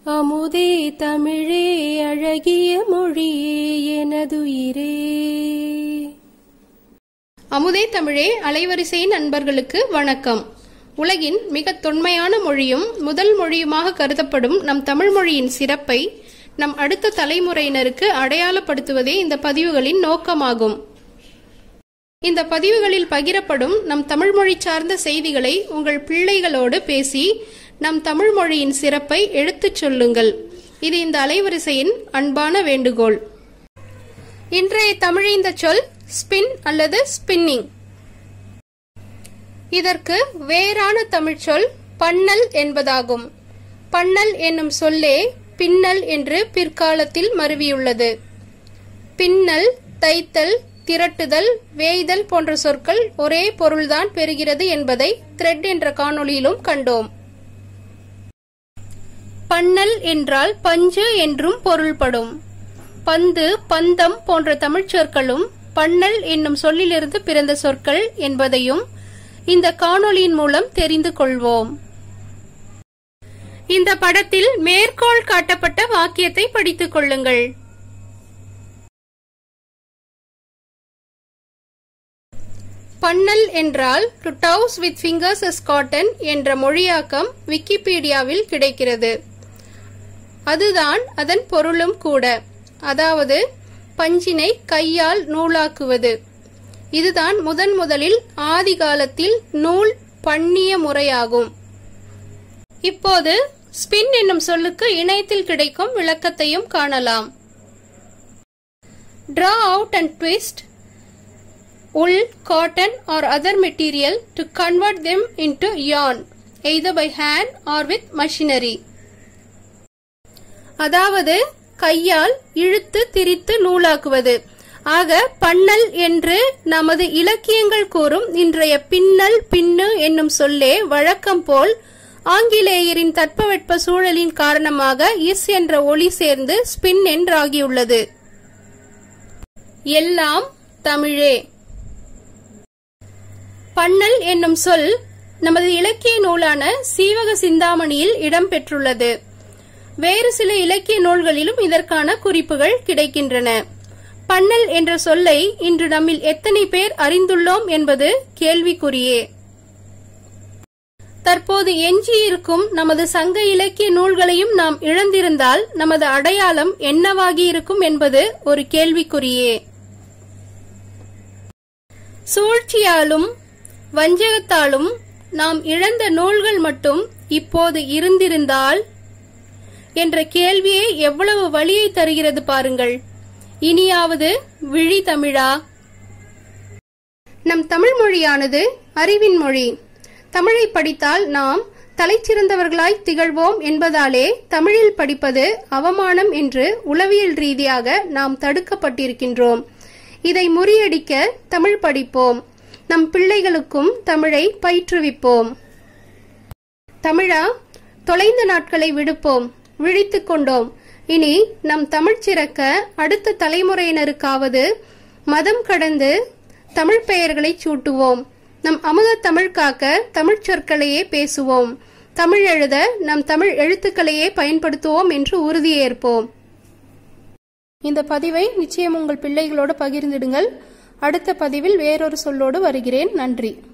அமுதே தமிழே அழகிய மொழியே எனதுயிரே அமுதே தமிழே அலைவரிசை நண்பர்களுக்கு வணக்கம் உலகின் மிக தொன்மையான மொழியும் முதல் மொழியுமாக கருதப்படும் நம் தமிழ் மொழியின் சிறப்பை நம் அடுத்த தலைமுறையினருக்கு அடையாளப்படுத்துவதே இந்த பதிவுகளின் நோக்கமாகும் இந்த பதிவுகளில் பகிரப்படும் நம் தமிழ் மொழி சார்ந்த செய்திகளை உங்கள் பிள்ளைகளோடு பேசி நம் தமிழ் மொழியின் சிறப்பை எடுத்துச் சொல்லுங்கள் இது இந்த அலைவரிசையின் அன்பான வேண்டுகோள் இன்றைய தமிழிந்த சொல் ஸ்பின் அல்லது ஸ்பின்னிங் இதற்கு வேறான தமிழ்ச் சொல் பன்னல் என்பதாகும் பன்னல் என்னும் சொல்லே பின்னல் என்று பிற்காலத்தில் மருவியுள்ளது பின்னல் தைத்தல் திரட்டுதல் வேய்தல் போன்ற சொற்கள் ஒரே பொருள்தான் பெறுகிறது என்பதை த்ரெட் என்ற காணொளியிலும் கண்டோம் பன்னல் என்றால் பஞ்சு என்றும் பொருள்படும் பந்து பந்தம் போன்ற தமிழ்ச் சொற்களும் பன்னல் என்னும் சொல்லிலிருந்து பிறந்த சொற்கள் என்பதையும் இந்த காணொளியின் மூலம் தெரிந்து கொள்வோம் இந்த படத்தில் மேற்கோள் காட்டப்பட்ட வாக்கியத்தை படித்துக் கொள்ளுங்கள் பன்னல் என்றால் to dowse with fingers is cotton என்ற மொழியாக்கம் விக்கிபீடியாவில் கிடைக்கிறது அதுதான் அதன் பொருளும் கூட அதாவது பஞ்சினை கையால் நூலாக்குவது இதுதான் முதன் முதலில் ஆதி காலத்தில் நூல் பண்ணிய முறையாகும் இப்போது ஸ்பின் என்னும் சொல்லுக்கு இணையத்தில் கிடைக்கும் விளக்கத்தையும் காணலாம் Draw out and twist wool, cotton or other material to convert them into yarn, either by hand or with machinery. அதாவது கையால் இழுத்து திரித்து நூலாக்குவது ஆக பன்னல் என்று நமது இலக்கியங்கள் கூறும் இன்றைய பின்னல் பின்னு என்னும் சொல்லே வழக்கம் போல் ஆங்கிலேயரின் தட்பவெட்ப சூழலின் காரணமாக இஸ் என்ற ஒளி சேர்ந்து ஸ்பின் என்றாகியுள்ளது எல்லாம் தமிழே பன்னல் என்னும் சொல் நமது இலக்கிய நூலான சீவக சிந்தாமணியில் இடம்பெற்றுள்ளது வேறு சில இலக்கிய நூல்களிலும் இதற்கான குறிப்புகள் கிடைக்கின்றன பன்னல் என்ற சொல்லை இன்று நம்மில் எத்தனை பேர் அறிந்துள்ளோம் என்பது கேள்விக்குறியே தற்போது எஞ்சியிருக்கும் நமது சங்க இலக்கிய நூல்களையும் நாம் இழந்திருந்தால் நமது அடையாளம் என்னவாகி இருக்கும் என்பது ஒரு கேள்விக்குறியே சூழ்ச்சியாலும் வஞ்சகத்தாலும் நாம் இழந்த நூல்கள் மட்டும் இப்போது இருந்திருந்தால் என்ற கேள்வியே எவ்வளவு வழியை தருகிறது பாருங்கள் இனியாவது விழி தமிழா நம் தமிழ் மொழியானது அறிவின் மொழி தமிழை படித்தால் நாம் தலைச்சிறந்தவர்களாய் திகழ்வோம் என்பதாலே தமிழில் படிப்பது அவமானம் என்று உளவியல் ரீதியாக நாம் தடுக்கப்பட்டிருக்கின்றோம் இதை முறியடிக்க தமிழ் படிப்போம் நம் பிள்ளைகளுக்கும் தமிழை பயிற்றுவிப்போம் தமிழா தொலைந்த நாட்களை விடுப்போம் விழித்துக் கொண்டோம் இனி நம் தமிழ் சிறக்க அடுத்த தலைமுறையினருக்காவது மதம் கடந்து தமிழ் பெயர்களை சூட்டுவோம் நம் அமுத தமிழ் காக்க தமிழ் சொற்களையே பேசுவோம் தமிழ் எழுத நம் தமிழ் எழுத்துக்களையே பயன்படுத்துவோம் என்று உறுதியேற்போம் இந்த பதிவை நிச்சயம் உங்கள் பிள்ளைகளோடு பகிர்ந்திடுங்கள் அடுத்த பதிவில் வேறொரு சொல்லோடு வருகிறேன் நன்றி